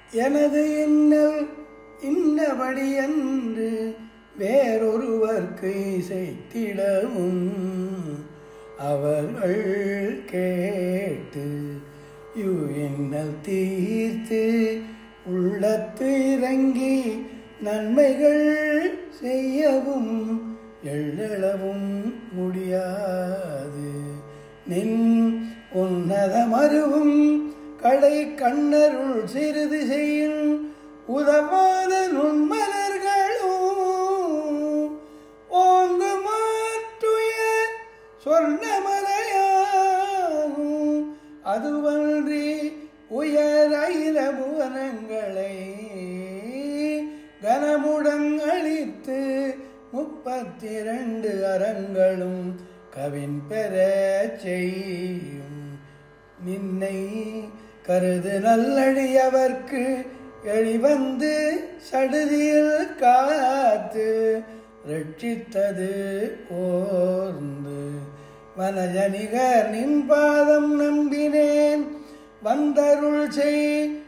எனது இன்னல் இன்னபடி என்று வேறொருவர்க்கு இசைத்திடவும் அவர்கள் கேட்டு யு இன்னல் தீர்த்து உள்ளத்து இறங்கி நன்மைகள் செய்யவும் எள்ளளவும் முடியாது நின் உன்னதமருவும் கடை கண்ணருள் சிறிது செய்யும் உதவாத நுண்மலர்களும் ஓங்கு மாற்றுய சொர்ணமலையாகும் அதுவன்றி உயர் ஐரபுவனங்களை கனமுடன் அழித்து முப்பத்திரண்டு அரங்களும் கவின் பெற செய்யும் நின்னை கருது நல்லடியவர்க்கு எளிவந்து சடுதியில் காத்து ரட்சித்தது ஓர்ந்து வனஜனிகர் நின் பாதம் நம்பினேன் வந்தருள் செய்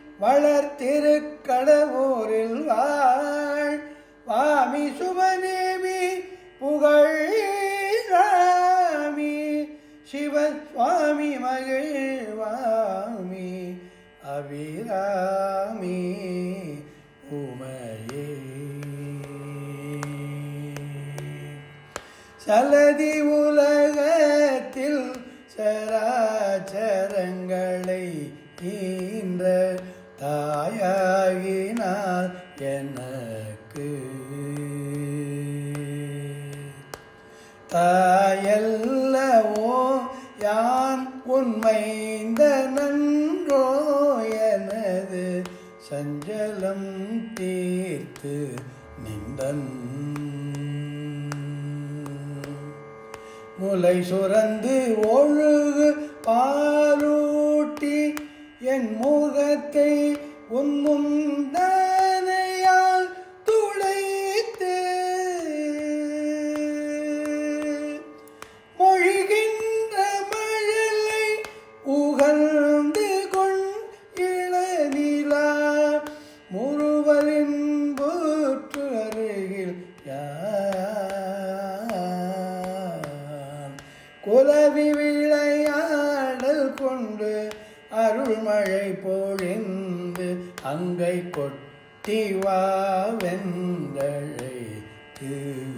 வளர்த்திருக்கடவோரில் வாழ் வாமி சுபநேமி புகழ் ராமி சிவ சுவாமி மகிழ்வாமி அபிராமி உமையே சலதி உலகத்தில் சராச்சரங்களை ஈன்ற தாயாகினார் எனக்கு தாயல்லவோ யான் உண்மைந்த நன்றோ எனது சஞ்சலம் தீர்த்து நின்றன் முலை சுரந்து ஒழுகு பாலூட்டி என் முகத்தை உன்மும் தானையால் துளைத்து மொழிகின்ற மழலை உகழ்ந்து கொண்டிளநிலா முருவரின் பூற்று அருகில் யான் குலவி விளையாடல் கொண்டு அருள்மழை பொழிந்து அங்கை கொட்டி வாவெந்தழைத்து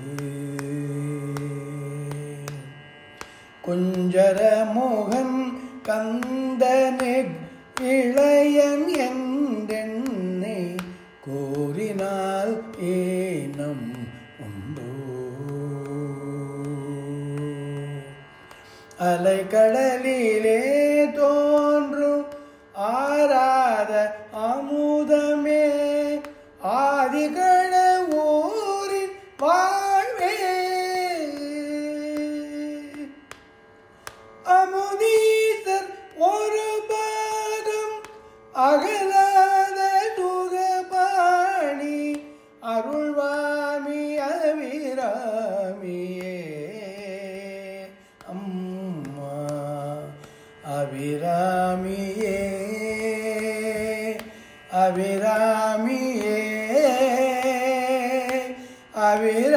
குஞ்சர மோகன் கந்தனே இளையன் என்றென்னை கூறினால் ஏனம் உண்டோ அலைக்கடலிலே தோன்றும் ஆராத அமுதமே ஆதிகட ஊரின் வாழ்வே அமுதீசர் ஒரு பாகம் அகலாத சுகபாணி அருள்வாமி அபிராமியே அம்மா அபிராமியே அபிராமியே அபிராமியே